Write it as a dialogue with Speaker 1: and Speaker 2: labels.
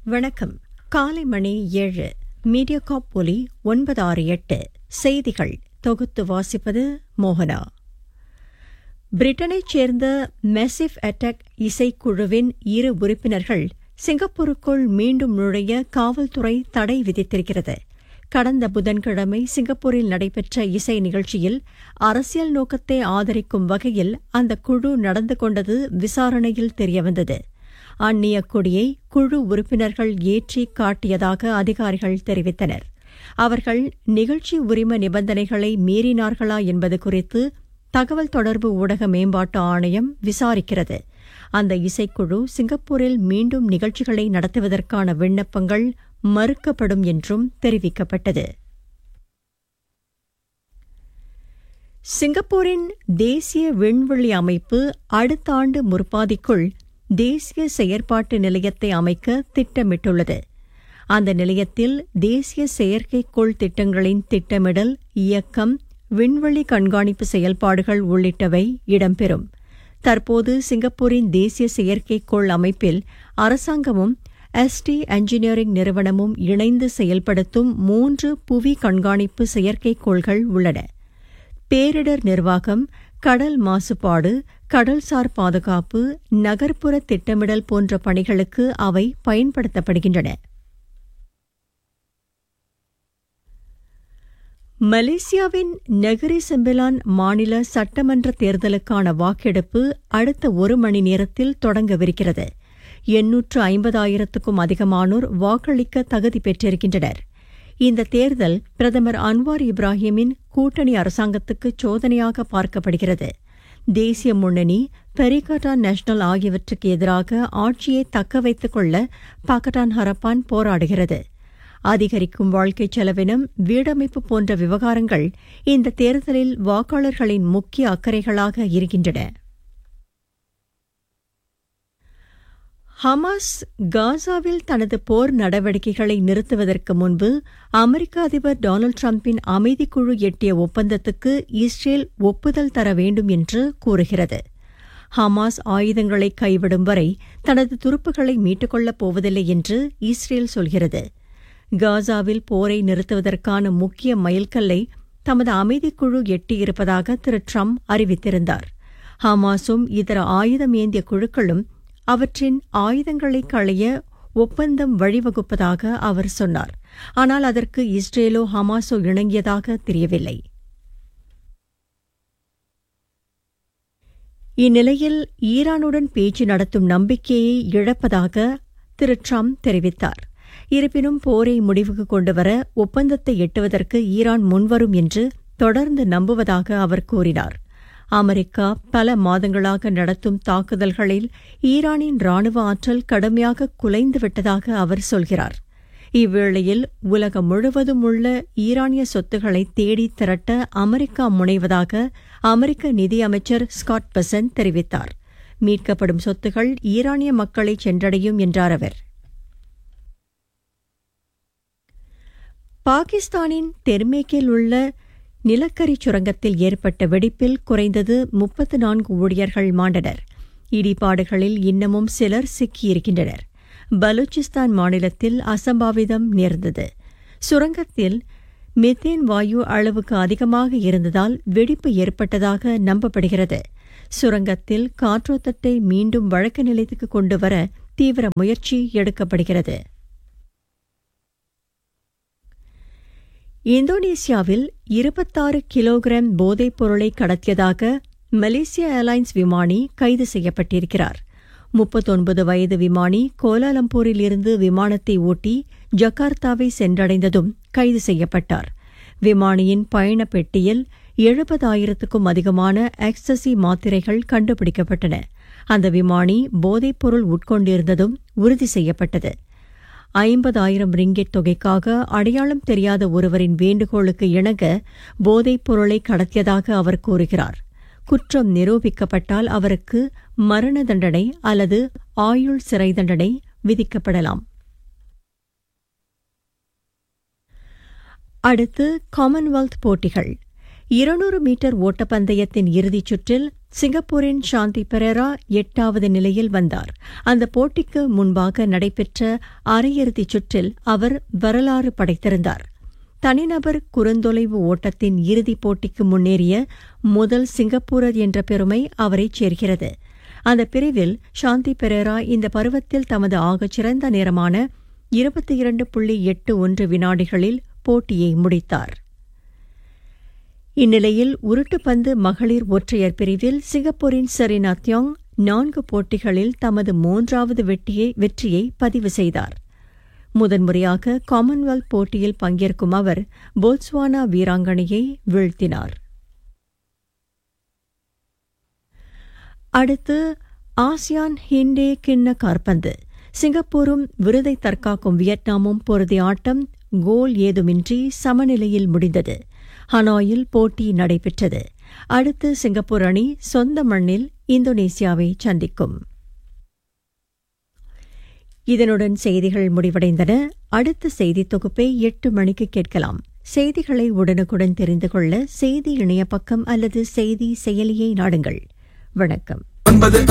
Speaker 1: வணக்கம் காலை மணி ஏழு மீடியாகாப் ஒலி ஒன்பது ஆறு எட்டு செய்திகள் தொகுத்து வாசிப்பது மோகனா பிரிட்டனைச் சேர்ந்த மெசிவ் அட்டாக் இசைக்குழுவின் இரு உறுப்பினர்கள் சிங்கப்பூருக்குள் மீண்டும் நுழைய காவல்துறை தடை விதித்திருக்கிறது கடந்த புதன்கிழமை சிங்கப்பூரில் நடைபெற்ற இசை நிகழ்ச்சியில் அரசியல் நோக்கத்தை ஆதரிக்கும் வகையில் அந்த குழு நடந்து கொண்டது விசாரணையில் தெரியவந்தது அந்நிய கொடியை குழு உறுப்பினர்கள் ஏற்றி காட்டியதாக அதிகாரிகள் தெரிவித்தனர் அவர்கள் நிகழ்ச்சி உரிம நிபந்தனைகளை மீறினார்களா என்பது குறித்து தகவல் தொடர்பு ஊடக மேம்பாட்டு ஆணையம் விசாரிக்கிறது அந்த இசைக்குழு சிங்கப்பூரில் மீண்டும் நிகழ்ச்சிகளை நடத்துவதற்கான விண்ணப்பங்கள் மறுக்கப்படும் என்றும் தெரிவிக்கப்பட்டது சிங்கப்பூரின் தேசிய விண்வெளி அமைப்பு அடுத்த ஆண்டு முற்பாதிக்குள் தேசிய செயற்பாட்டு நிலையத்தை அமைக்க திட்டமிட்டுள்ளது அந்த நிலையத்தில் தேசிய செயற்கைக்கோள் திட்டங்களின் திட்டமிடல் இயக்கம் விண்வெளி கண்காணிப்பு செயல்பாடுகள் உள்ளிட்டவை இடம்பெறும் தற்போது சிங்கப்பூரின் தேசிய செயற்கைக்கோள் அமைப்பில் அரசாங்கமும் எஸ்டி என்ஜினியரிங் நிறுவனமும் இணைந்து செயல்படுத்தும் மூன்று புவி கண்காணிப்பு செயற்கைக்கோள்கள் உள்ளன பேரிடர் நிர்வாகம் கடல் மாசுபாடு கடல்சார் பாதுகாப்பு நகர்ப்புற திட்டமிடல் போன்ற பணிகளுக்கு அவை பயன்படுத்தப்படுகின்றன மலேசியாவின் நெகரி செம்பிலான் மாநில சட்டமன்ற தேர்தலுக்கான வாக்கெடுப்பு அடுத்த ஒரு மணி நேரத்தில் தொடங்கவிருக்கிறது எண்ணூற்று ஐம்பதாயிரத்துக்கும் அதிகமானோர் வாக்களிக்க தகுதி பெற்றிருக்கின்றனர் இந்த தேர்தல் பிரதமர் அன்வார் இப்ராஹிமின் கூட்டணி அரசாங்கத்துக்கு சோதனையாக பார்க்கப்படுகிறது தேசிய முன்னணி பெரிகட்டான் நேஷனல் ஆகியவற்றுக்கு எதிராக ஆட்சியை தக்க வைத்துக் கொள்ள பாக்கட்டான் ஹரப்பான் போராடுகிறது அதிகரிக்கும் வாழ்க்கை செலவினம் வீடமைப்பு போன்ற விவகாரங்கள் இந்த தேர்தலில் வாக்காளர்களின் முக்கிய அக்கறைகளாக இருக்கின்றன ஹமாஸ் காசாவில் தனது போர் நடவடிக்கைகளை நிறுத்துவதற்கு முன்பு அமெரிக்க அதிபர் டொனால்டு டிரம்பின் அமைதிக்குழு எட்டிய ஒப்பந்தத்துக்கு இஸ்ரேல் ஒப்புதல் தர வேண்டும் என்று கூறுகிறது ஹமாஸ் ஆயுதங்களை கைவிடும் வரை தனது துருப்புகளை மீட்டுக்கொள்ளப் போவதில்லை என்று இஸ்ரேல் சொல்கிறது காசாவில் போரை நிறுத்துவதற்கான முக்கிய மைல்கல்லை தமது அமைதிக்குழு எட்டியிருப்பதாக திரு ட்ரம்ப் அறிவித்திருந்தார் ஹமாஸும் இதர ஆயுதம் ஏந்திய குழுக்களும் அவற்றின் ஆயுதங்களை களைய ஒப்பந்தம் வழிவகுப்பதாக அவர் சொன்னார் ஆனால் அதற்கு இஸ்ரேலோ ஹமாஸோ இணங்கியதாக தெரியவில்லை இந்நிலையில் ஈரானுடன் பேச்சு நடத்தும் நம்பிக்கையை இழப்பதாக திரு ட்ரம்ப் தெரிவித்தார் இருப்பினும் போரை முடிவுக்கு கொண்டுவர ஒப்பந்தத்தை எட்டுவதற்கு ஈரான் முன்வரும் என்று தொடர்ந்து நம்புவதாக அவர் கூறினார் அமெரிக்கா பல மாதங்களாக நடத்தும் தாக்குதல்களில் ஈரானின் ராணுவ ஆற்றல் கடுமையாக குலைந்துவிட்டதாக அவர் சொல்கிறார் இவ்வேளையில் உலகம் முழுவதும் உள்ள ஈரானிய சொத்துக்களை தேடி திரட்ட அமெரிக்கா முனைவதாக அமெரிக்க நிதியமைச்சர் ஸ்காட் பெசன் தெரிவித்தார் மீட்கப்படும் சொத்துகள் ஈரானிய மக்களை சென்றடையும் என்றார் அவர் பாகிஸ்தானின் தெர்மேக்கில் உள்ள நிலக்கரி சுரங்கத்தில் ஏற்பட்ட வெடிப்பில் குறைந்தது முப்பத்து நான்கு ஊழியர்கள் மாண்டனர் இடிபாடுகளில் இன்னமும் சிலர் சிக்கியிருக்கின்றனர் பலூச்சிஸ்தான் மாநிலத்தில் அசம்பாவிதம் நேர்ந்தது சுரங்கத்தில் மெத்தேன் வாயு அளவுக்கு அதிகமாக இருந்ததால் வெடிப்பு ஏற்பட்டதாக நம்பப்படுகிறது சுரங்கத்தில் காற்றோட்டத்தை மீண்டும் வழக்க நிலையத்துக்கு கொண்டுவர தீவிர முயற்சி எடுக்கப்படுகிறது இந்தோனேசியாவில் இருபத்தாறு கிலோகிராம் போதைப் பொருளை கடத்தியதாக மலேசிய ஏர்லைன்ஸ் விமானி கைது செய்யப்பட்டிருக்கிறார் முப்பத்தொன்பது வயது விமானி கோலாலம்பூரில் இருந்து விமானத்தை ஓட்டி ஜகார்த்தாவை சென்றடைந்ததும் கைது செய்யப்பட்டார் விமானியின் பயண பெட்டியில் எழுபதாயிரத்துக்கும் அதிகமான எக்ஸசி மாத்திரைகள் கண்டுபிடிக்கப்பட்டன அந்த விமானி போதைப்பொருள் உட்கொண்டிருந்ததும் உறுதி செய்யப்பட்டது ஐம்பதாயிரம் ரிங்கெட் தொகைக்காக அடையாளம் தெரியாத ஒருவரின் வேண்டுகோளுக்கு இணங்க போதைப் பொருளை கடத்தியதாக அவர் கூறுகிறார் குற்றம் நிரூபிக்கப்பட்டால் அவருக்கு மரண தண்டனை அல்லது ஆயுள் சிறை தண்டனை விதிக்கப்படலாம் அடுத்து காமன்வெல்த் போட்டிகள் இருநூறு மீட்டர் ஓட்டப்பந்தயத்தின் இறுதிச் சுற்றில் சிங்கப்பூரின் சாந்தி பெரேரா எட்டாவது நிலையில் வந்தார் அந்த போட்டிக்கு முன்பாக நடைபெற்ற அரையிறுதிச் சுற்றில் அவர் வரலாறு படைத்திருந்தார் தனிநபர் குறுந்தொலைவு ஓட்டத்தின் இறுதிப் போட்டிக்கு முன்னேறிய முதல் சிங்கப்பூரர் என்ற பெருமை அவரைச் சேர்கிறது அந்த பிரிவில் சாந்தி பெரேரா இந்த பருவத்தில் தமது ஆகச்சிறந்த நேரமான இருபத்தி இரண்டு புள்ளி எட்டு ஒன்று வினாடிகளில் போட்டியை முடித்தார் இந்நிலையில் உருட்டுப்பந்து மகளிர் ஒற்றையர் பிரிவில் சிங்கப்பூரின் செரினா தியோங் நான்கு போட்டிகளில் தமது மூன்றாவது வெற்றியை வெற்றியை பதிவு செய்தார் முதன்முறையாக காமன்வெல்த் போட்டியில் பங்கேற்கும் அவர் போட்ஸ்வானா வீராங்கனையை வீழ்த்தினார் அடுத்து ஆசியான் ஹிண்டே கிண்ண கார்பந்து சிங்கப்பூரும் விருதை தற்காக்கும் வியட்நாமும் பொருதி ஆட்டம் கோல் ஏதுமின்றி சமநிலையில் முடிந்தது ஹனாயில் போட்டி நடைபெற்றது அடுத்து சிங்கப்பூர் அணி சொந்த மண்ணில் இந்தோனேசியாவை சந்திக்கும் இதனுடன் செய்திகள் முடிவடைந்தன அடுத்த செய்தி தொகுப்பை எட்டு மணிக்கு கேட்கலாம் செய்திகளை உடனுக்குடன் தெரிந்து கொள்ள செய்தி இணைய பக்கம் அல்லது செய்தி செயலியை நாடுங்கள் வணக்கம்